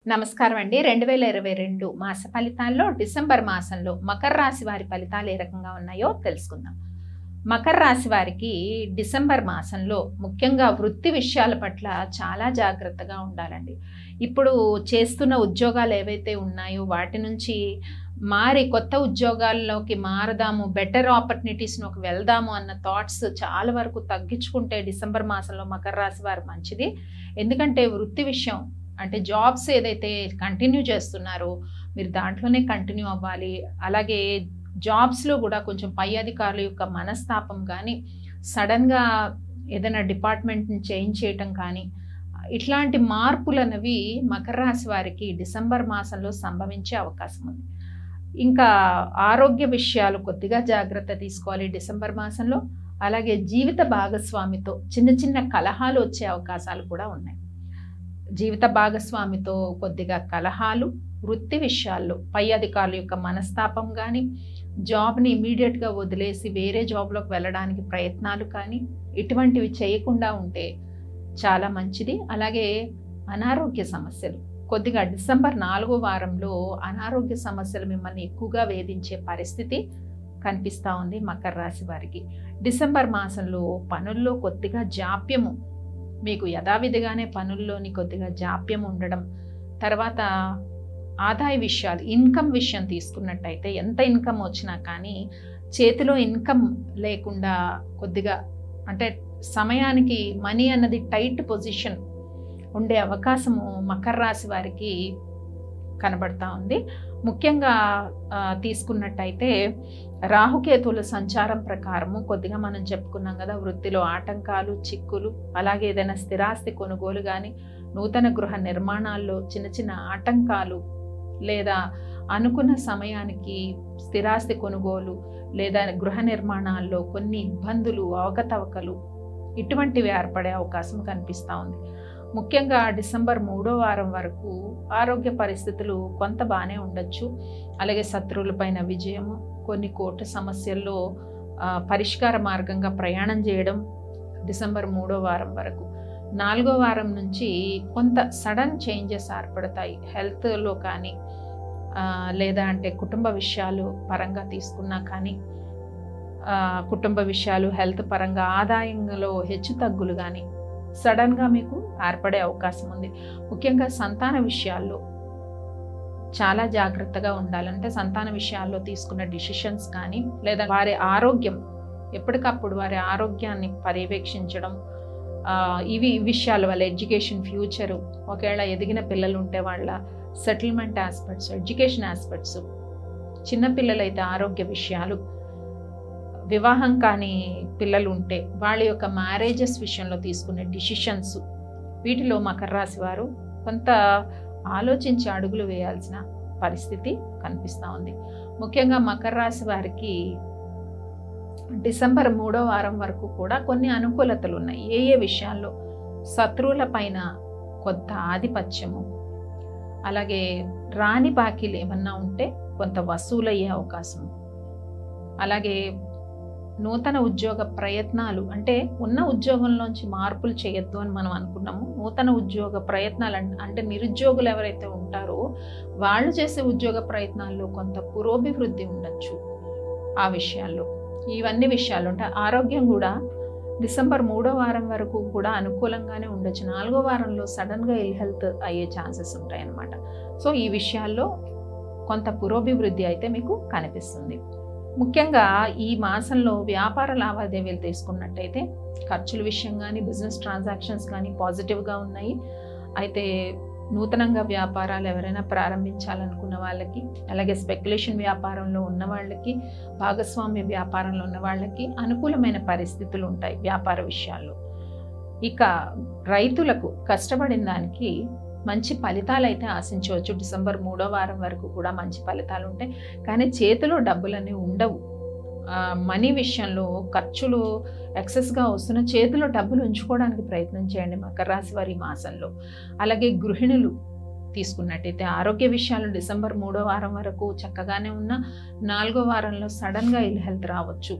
నమస్కారం అండి రెండు వేల ఇరవై రెండు మాస ఫలితాల్లో డిసెంబర్ మాసంలో మకర రాశి వారి ఫలితాలు ఏ రకంగా ఉన్నాయో తెలుసుకుందాం మకర రాశి వారికి డిసెంబర్ మాసంలో ముఖ్యంగా వృత్తి విషయాల పట్ల చాలా జాగ్రత్తగా ఉండాలండి ఇప్పుడు చేస్తున్న ఉద్యోగాలు ఏవైతే ఉన్నాయో వాటి నుంచి మారి కొత్త ఉద్యోగాల్లోకి మారదాము బెటర్ ఆపర్చునిటీస్లోకి వెళ్దాము అన్న థాట్స్ చాలా వరకు తగ్గించుకుంటే డిసెంబర్ మాసంలో మకర రాశి వారు మంచిది ఎందుకంటే వృత్తి విషయం అంటే జాబ్స్ ఏదైతే కంటిన్యూ చేస్తున్నారో మీరు దాంట్లోనే కంటిన్యూ అవ్వాలి అలాగే జాబ్స్లో కూడా కొంచెం పై అధికారుల యొక్క మనస్తాపం కానీ సడన్గా ఏదైనా డిపార్ట్మెంట్ని చేంజ్ చేయటం కానీ ఇట్లాంటి మార్పులు అనేవి మకర రాశి వారికి డిసెంబర్ మాసంలో సంభవించే అవకాశం ఉంది ఇంకా ఆరోగ్య విషయాలు కొద్దిగా జాగ్రత్త తీసుకోవాలి డిసెంబర్ మాసంలో అలాగే జీవిత భాగస్వామితో చిన్న చిన్న కలహాలు వచ్చే అవకాశాలు కూడా ఉన్నాయి జీవిత భాగస్వామితో కొద్దిగా కలహాలు వృత్తి విషయాల్లో పై అధికారుల యొక్క మనస్తాపం కానీ జాబ్ని ఇమీడియట్గా వదిలేసి వేరే జాబ్లోకి వెళ్ళడానికి ప్రయత్నాలు కానీ ఇటువంటివి చేయకుండా ఉంటే చాలా మంచిది అలాగే అనారోగ్య సమస్యలు కొద్దిగా డిసెంబర్ నాలుగో వారంలో అనారోగ్య సమస్యలు మిమ్మల్ని ఎక్కువగా వేధించే పరిస్థితి కనిపిస్తూ ఉంది మకర రాశి వారికి డిసెంబర్ మాసంలో పనుల్లో కొద్దిగా జాప్యము మీకు యథావిధిగానే పనుల్లోని కొద్దిగా జాప్యం ఉండడం తర్వాత ఆదాయ విషయాలు ఇన్కమ్ విషయం తీసుకున్నట్టయితే ఎంత ఇన్కమ్ వచ్చినా కానీ చేతిలో ఇన్కమ్ లేకుండా కొద్దిగా అంటే సమయానికి మనీ అన్నది టైట్ పొజిషన్ ఉండే అవకాశము మకర రాశి వారికి కనబడతా ఉంది ముఖ్యంగా తీసుకున్నట్టయితే రాహుకేతువుల సంచారం ప్రకారము కొద్దిగా మనం చెప్పుకున్నాం కదా వృత్తిలో ఆటంకాలు చిక్కులు అలాగే ఏదైనా స్థిరాస్తి కొనుగోలు కానీ నూతన గృహ నిర్మాణాల్లో చిన్న చిన్న ఆటంకాలు లేదా అనుకున్న సమయానికి స్థిరాస్తి కొనుగోలు లేదా గృహ నిర్మాణాల్లో కొన్ని ఇబ్బందులు అవకతవకలు ఇటువంటివి ఏర్పడే అవకాశం కనిపిస్తూ ఉంది ముఖ్యంగా డిసెంబర్ మూడో వారం వరకు ఆరోగ్య పరిస్థితులు కొంత బాగానే ఉండొచ్చు అలాగే శత్రువులపైన విజయము కొన్ని కోర్టు సమస్యల్లో పరిష్కార మార్గంగా ప్రయాణం చేయడం డిసెంబర్ మూడో వారం వరకు నాలుగో వారం నుంచి కొంత సడన్ చేంజెస్ ఏర్పడతాయి హెల్త్లో కానీ లేదా అంటే కుటుంబ విషయాలు పరంగా తీసుకున్నా కానీ కుటుంబ విషయాలు హెల్త్ పరంగా ఆదాయంలో హెచ్చు తగ్గులు కానీ సడన్గా మీకు ఏర్పడే అవకాశం ఉంది ముఖ్యంగా సంతాన విషయాల్లో చాలా జాగ్రత్తగా ఉండాలంటే సంతాన విషయాల్లో తీసుకున్న డిసిషన్స్ కానీ లేదా వారి ఆరోగ్యం ఎప్పటికప్పుడు వారి ఆరోగ్యాన్ని పర్యవేక్షించడం ఇవి విషయాలు వాళ్ళ ఎడ్యుకేషన్ ఫ్యూచరు ఒకవేళ ఎదిగిన పిల్లలు ఉంటే వాళ్ళ సెటిల్మెంట్ ఆస్పెక్ట్స్ ఎడ్యుకేషన్ ఆస్పెక్ట్స్ చిన్నపిల్లలైతే ఆరోగ్య విషయాలు వివాహం కాని పిల్లలు ఉంటే వాళ్ళ యొక్క మ్యారేజెస్ విషయంలో తీసుకునే డిసిషన్స్ వీటిలో మకర రాశి వారు కొంత ఆలోచించి అడుగులు వేయాల్సిన పరిస్థితి కనిపిస్తూ ఉంది ముఖ్యంగా మకర రాశి వారికి డిసెంబర్ మూడో వారం వరకు కూడా కొన్ని అనుకూలతలు ఉన్నాయి ఏ ఏ విషయాల్లో శత్రువుల పైన కొంత ఆధిపత్యము అలాగే రాని బాకీలు ఏమన్నా ఉంటే కొంత వసూలయ్యే అవకాశం అలాగే నూతన ఉద్యోగ ప్రయత్నాలు అంటే ఉన్న ఉద్యోగంలోంచి మార్పులు చేయొద్దు అని మనం అనుకున్నాము నూతన ఉద్యోగ ప్రయత్నాలు అంటే నిరుద్యోగులు ఎవరైతే ఉంటారో వాళ్ళు చేసే ఉద్యోగ ప్రయత్నాల్లో కొంత పురోభివృద్ధి ఉండొచ్చు ఆ విషయాల్లో ఇవన్నీ విషయాలు అంటే ఆరోగ్యం కూడా డిసెంబర్ మూడో వారం వరకు కూడా అనుకూలంగానే ఉండొచ్చు నాలుగో వారంలో సడన్గా ఇల్ హెల్త్ అయ్యే ఛాన్సెస్ ఉంటాయి అన్నమాట సో ఈ విషయాల్లో కొంత పురోభివృద్ధి అయితే మీకు కనిపిస్తుంది ముఖ్యంగా ఈ మాసంలో వ్యాపార లావాదేవీలు తీసుకున్నట్టయితే ఖర్చుల విషయం కానీ బిజినెస్ ట్రాన్సాక్షన్స్ కానీ పాజిటివ్గా ఉన్నాయి అయితే నూతనంగా వ్యాపారాలు ఎవరైనా ప్రారంభించాలనుకున్న వాళ్ళకి అలాగే స్పెక్యులేషన్ వ్యాపారంలో ఉన్న వాళ్ళకి భాగస్వామ్య వ్యాపారంలో ఉన్న వాళ్ళకి అనుకూలమైన పరిస్థితులు ఉంటాయి వ్యాపార విషయాల్లో ఇక రైతులకు కష్టపడిన దానికి మంచి ఫలితాలు అయితే ఆశించవచ్చు డిసెంబర్ మూడో వారం వరకు కూడా మంచి ఫలితాలు ఉంటాయి కానీ చేతిలో డబ్బులన్నీ ఉండవు మనీ విషయంలో ఖర్చులు ఎక్సెస్గా వస్తున్న చేతిలో డబ్బులు ఉంచుకోవడానికి ప్రయత్నం చేయండి మకర రాశి వారి మాసంలో అలాగే గృహిణులు తీసుకున్నట్టయితే ఆరోగ్య విషయాలు డిసెంబర్ మూడో వారం వరకు చక్కగానే ఉన్న నాలుగో వారంలో సడన్గా ఇల్ హెల్త్ రావచ్చు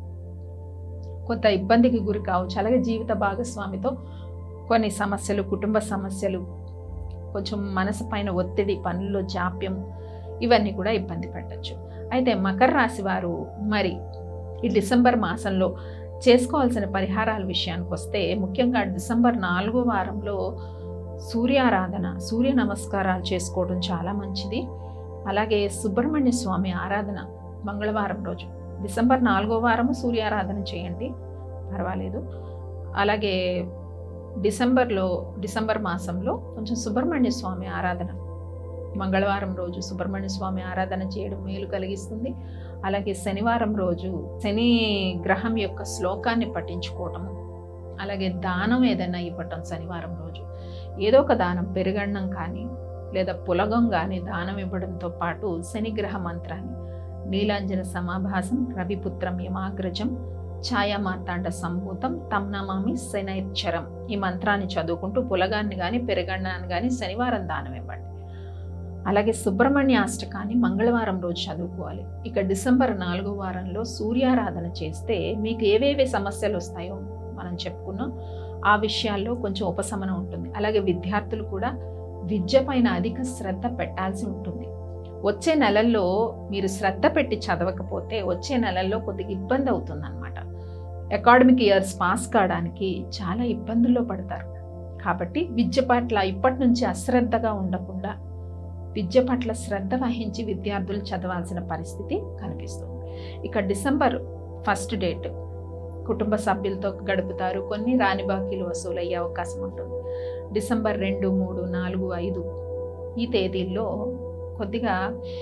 కొంత ఇబ్బందికి గురి కావచ్చు అలాగే జీవిత భాగస్వామితో కొన్ని సమస్యలు కుటుంబ సమస్యలు కొంచెం మనసు పైన ఒత్తిడి పనుల్లో జాప్యం ఇవన్నీ కూడా ఇబ్బంది పెట్టచ్చు అయితే మకర రాశి వారు మరి ఈ డిసెంబర్ మాసంలో చేసుకోవాల్సిన పరిహారాల విషయానికి వస్తే ముఖ్యంగా డిసెంబర్ నాలుగో వారంలో సూర్యారాధన సూర్య నమస్కారాలు చేసుకోవడం చాలా మంచిది అలాగే సుబ్రహ్మణ్య స్వామి ఆరాధన మంగళవారం రోజు డిసెంబర్ నాలుగో వారము సూర్యారాధన చేయండి పర్వాలేదు అలాగే డిసెంబర్లో డిసెంబర్ మాసంలో కొంచెం సుబ్రహ్మణ్య స్వామి ఆరాధన మంగళవారం రోజు సుబ్రహ్మణ్య స్వామి ఆరాధన చేయడం మేలు కలిగిస్తుంది అలాగే శనివారం రోజు శని గ్రహం యొక్క శ్లోకాన్ని పఠించుకోవటము అలాగే దానం ఏదైనా ఇవ్వటం శనివారం రోజు ఏదో ఒక దానం పెరుగన్నం కానీ లేదా పులగం కానీ దానం ఇవ్వడంతో పాటు శనిగ్రహ మంత్రాన్ని నీలాంజన సమాభాసం రవిపుత్రం యమాగ్రజం ఛాయామార్తాండ సంభూతం తమ్నమామి శనైచ్చరం ఈ మంత్రాన్ని చదువుకుంటూ పులగాన్ని కానీ పెరుగన్నాన్ని కానీ శనివారం దానం ఇవ్వండి అలాగే సుబ్రహ్మణ్య అష్టకాన్ని మంగళవారం రోజు చదువుకోవాలి ఇక డిసెంబర్ నాలుగో వారంలో సూర్యారాధన చేస్తే మీకు ఏవేవి సమస్యలు వస్తాయో మనం చెప్పుకున్నాం ఆ విషయాల్లో కొంచెం ఉపశమనం ఉంటుంది అలాగే విద్యార్థులు కూడా విద్య పైన అధిక శ్రద్ధ పెట్టాల్సి ఉంటుంది వచ్చే నెలల్లో మీరు శ్రద్ధ పెట్టి చదవకపోతే వచ్చే నెలల్లో కొద్దిగా ఇబ్బంది అవుతుంది అనమాట అకాడమిక్ ఇయర్స్ పాస్ కావడానికి చాలా ఇబ్బందుల్లో పడతారు కాబట్టి విద్య పట్ల ఇప్పటి నుంచి అశ్రద్ధగా ఉండకుండా విద్య పట్ల శ్రద్ధ వహించి విద్యార్థులు చదవాల్సిన పరిస్థితి కనిపిస్తుంది ఇక డిసెంబర్ ఫస్ట్ డేట్ కుటుంబ సభ్యులతో గడుపుతారు కొన్ని రాని బాకీలు వసూలయ్యే అవకాశం ఉంటుంది డిసెంబర్ రెండు మూడు నాలుగు ఐదు ఈ తేదీల్లో కొద్దిగా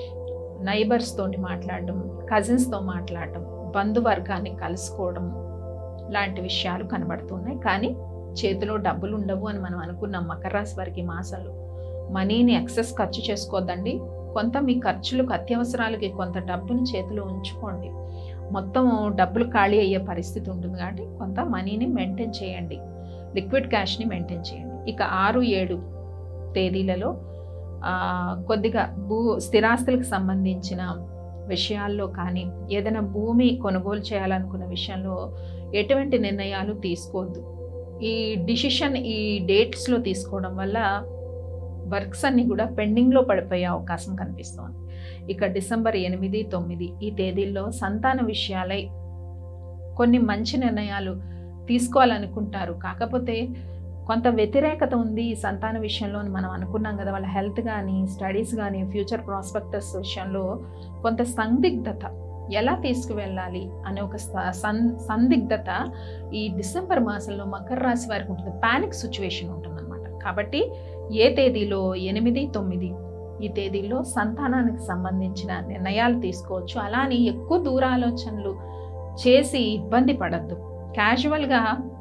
నైబర్స్ తోటి మాట్లాడడం కజిన్స్తో మాట్లాడడం బంధువర్గాన్ని కలుసుకోవడం లాంటి విషయాలు కనబడుతున్నాయి కానీ చేతిలో డబ్బులు ఉండవు అని మనం అనుకున్నాం మకర రాశి వారికి ఈ మాసంలో మనీని ఎక్సెస్ ఖర్చు చేసుకోవద్దండి కొంత మీ ఖర్చులకు అత్యవసరాలకి కొంత డబ్బుని చేతిలో ఉంచుకోండి మొత్తం డబ్బులు ఖాళీ అయ్యే పరిస్థితి ఉంటుంది కాబట్టి కొంత మనీని మెయింటైన్ చేయండి లిక్విడ్ క్యాష్ని మెయింటైన్ చేయండి ఇక ఆరు ఏడు తేదీలలో ఆ, కొద్దిగా భూ స్థిరాస్తులకు సంబంధించిన విషయాల్లో కానీ ఏదైనా భూమి కొనుగోలు చేయాలనుకున్న విషయంలో ఎటువంటి నిర్ణయాలు తీసుకోవద్దు ఈ డిసిషన్ ఈ డేట్స్లో తీసుకోవడం వల్ల వర్క్స్ అన్ని కూడా పెండింగ్లో పడిపోయే అవకాశం కనిపిస్తోంది ఇక డిసెంబర్ ఎనిమిది తొమ్మిది ఈ తేదీల్లో సంతాన విషయాలై కొన్ని మంచి నిర్ణయాలు తీసుకోవాలనుకుంటారు కాకపోతే కొంత వ్యతిరేకత ఉంది ఈ సంతాన విషయంలో అని మనం అనుకున్నాం కదా వాళ్ళ హెల్త్ కానీ స్టడీస్ కానీ ఫ్యూచర్ ప్రాస్పెక్టస్ విషయంలో కొంత సందిగ్ధత ఎలా తీసుకువెళ్ళాలి అనే ఒక స- సం సందిగ్ధత ఈ డిసెంబర్ మాసంలో మకర రాశి వారికి ఉంటుంది ప్యానిక్ సిచ్యువేషన్ ఉంటుందన్నమాట కాబట్టి ఏ తేదీలో ఎనిమిది తొమ్మిది ఈ తేదీల్లో సంతానానికి సంబంధించిన నిర్ణయాలు తీసుకోవచ్చు అలానే ఎక్కువ దూరాలోచనలు చేసి ఇబ్బంది పడద్దు క్యాజువల్గా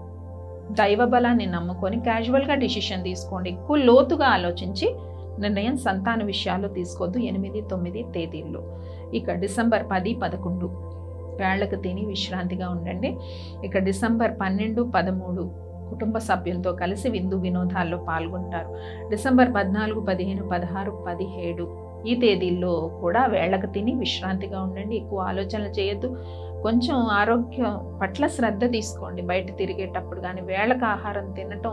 దైవ బలాన్ని నమ్ముకొని క్యాజువల్గా డిసిషన్ తీసుకోండి ఎక్కువ లోతుగా ఆలోచించి నిర్ణయం సంతాన విషయాల్లో తీసుకోవద్దు ఎనిమిది తొమ్మిది తేదీల్లో ఇక డిసెంబర్ పది పదకొండు వేళ్లకు తిని విశ్రాంతిగా ఉండండి ఇక డిసెంబర్ పన్నెండు పదమూడు కుటుంబ సభ్యులతో కలిసి విందు వినోదాల్లో పాల్గొంటారు డిసెంబర్ పద్నాలుగు పదిహేను పదహారు పదిహేడు ఈ తేదీల్లో కూడా వేళ్లకు తిని విశ్రాంతిగా ఉండండి ఎక్కువ ఆలోచనలు చేయొద్దు కొంచెం ఆరోగ్యం పట్ల శ్రద్ధ తీసుకోండి బయట తిరిగేటప్పుడు కానీ వేళకు ఆహారం తినటం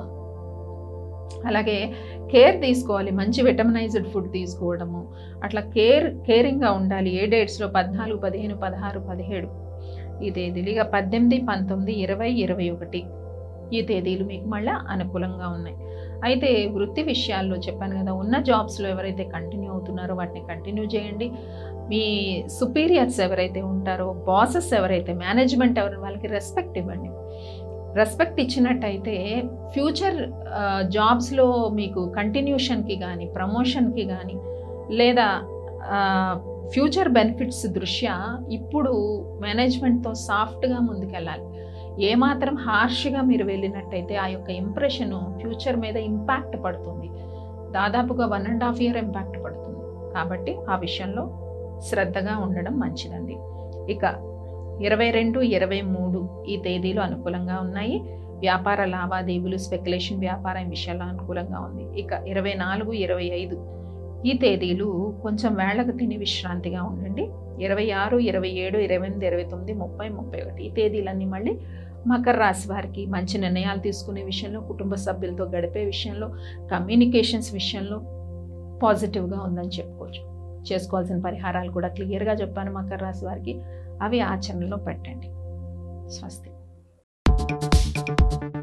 అలాగే కేర్ తీసుకోవాలి మంచి విటమినైజ్డ్ ఫుడ్ తీసుకోవడము అట్లా కేర్ కేరింగ్గా ఉండాలి ఏ డేట్స్లో పద్నాలుగు పదిహేను పదహారు పదిహేడు ఈ తేదీలు ఇక పద్దెనిమిది పంతొమ్మిది ఇరవై ఇరవై ఒకటి ఈ తేదీలు మీకు మళ్ళీ అనుకూలంగా ఉన్నాయి అయితే వృత్తి విషయాల్లో చెప్పాను కదా ఉన్న జాబ్స్లో ఎవరైతే కంటిన్యూ అవుతున్నారో వాటిని కంటిన్యూ చేయండి మీ సుపీరియర్స్ ఎవరైతే ఉంటారో బాసెస్ ఎవరైతే మేనేజ్మెంట్ ఎవరు వాళ్ళకి రెస్పెక్ట్ ఇవ్వండి రెస్పెక్ట్ ఇచ్చినట్టయితే ఫ్యూచర్ జాబ్స్లో మీకు కంటిన్యూషన్కి కానీ ప్రమోషన్కి కానీ లేదా ఫ్యూచర్ బెనిఫిట్స్ దృష్ట్యా ఇప్పుడు మేనేజ్మెంట్తో సాఫ్ట్గా ముందుకెళ్ళాలి ఏమాత్రం హార్ష్గా మీరు వెళ్ళినట్టయితే ఆ యొక్క ఇంప్రెషన్ ఫ్యూచర్ మీద ఇంపాక్ట్ పడుతుంది దాదాపుగా one and half year impact పడుతుంది కాబట్టి ఆ విషయంలో శ్రద్ధగా ఉండడం మంచిదండి ఇక ఇరవై రెండు ఇరవై మూడు ఈ తేదీలు అనుకూలంగా ఉన్నాయి వ్యాపార లావాదేవీలు స్పెక్యులేషన్ వ్యాపారం విషయాల్లో అనుకూలంగా ఉంది ఇక ఇరవై నాలుగు ఇరవై ఐదు ఈ తేదీలు కొంచెం వేళ్లకు తిని విశ్రాంతిగా ఉండండి ఇరవై ఆరు ఇరవై ఏడు ఇరవై ఎనిమిది ఇరవై తొమ్మిది ముప్పై ముప్పై ఒకటి ఈ తేదీలన్నీ మళ్ళీ మకర రాశి వారికి మంచి నిర్ణయాలు తీసుకునే విషయంలో కుటుంబ సభ్యులతో గడిపే విషయంలో కమ్యూనికేషన్స్ విషయంలో పాజిటివ్గా ఉందని చెప్పుకోవచ్చు చేసుకోవాల్సిన పరిహారాలు కూడా క్లియర్గా చెప్పాను మకర రాశి వారికి అవి ఆచరణలో పెట్టండి స్వస్తి